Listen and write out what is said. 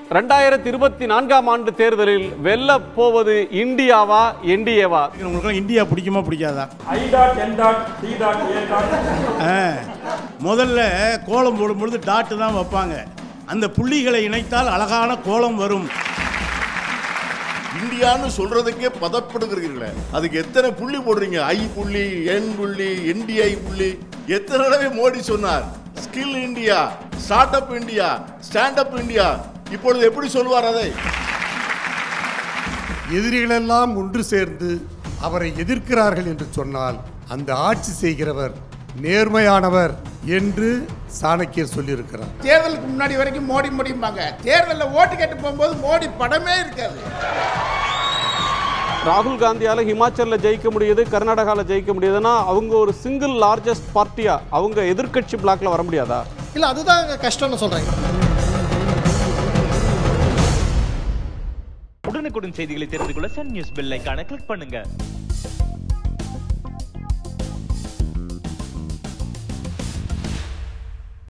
ரெண்டாயிரத்தி இருபத்தி நான்காம் ஆண்டு தேர்தலில் வெல்ல போவது இந்தியாவா என்டிஏவா உங்களுக்குலாம் இந்தியா பிடிக்குமா பிடிக்காதா I dot N dot T dot A dot ஆ, முதல்ல கோலம் போடும்பொழுது டாட்டு தான் வைப்பாங்க அந்த புள்ளிகளை இணைத்தால் அழகான கோலம் வரும் இந்தியான்னு சொல்றதுக்கே பதப்படுகிறீர்களே அதுக்கு எத்தனை புள்ளி போடுறீங்க ஐ புள்ளி என் புள்ளி என்டிஐ புள்ளி எத்தனை தடவை மோடி சொன்னார் skill India start up India stand up India இப்பொழுது எப்படி சொல்வார் அதை எதிரிகளெல்லாம் ஒன்று சேர்ந்து அவரை எதிர்க்கிறார்கள் என்று சொன்னால் அந்த ஆட்சி செய்கிறவர் நேர்மையானவர் என்று சாணக்கியர் சொல்லியிருக்கிறார் தேர்தலுக்கு முன்னாடி வரைக்கும் மோடி முடியும்பாங்க தேர்தலில் ஓட்டு கேட்டு போகும்போது மோடி படமே இருக்காது ராகுல் காந்தியால ஹிமாச்சல்ல ஜெயிக்க முடியுது கர்நாடகால ஜெயிக்க முடியுதுன்னா அவங்க ஒரு சிங்கிள் லார்ஜஸ்ட் பார்ட்டியா அவங்க எதிர்க்கட்சி பிளாக்ல வர முடியாதா இல்லை அதுதான் கஷ்டம்னு சொல்கிறேன் உடனுக்குடன் செய்திகளை தெரிந்து கொள்ள சன் நியூஸ் பெல் ஐகானை கிளிக் பண்ணுங்க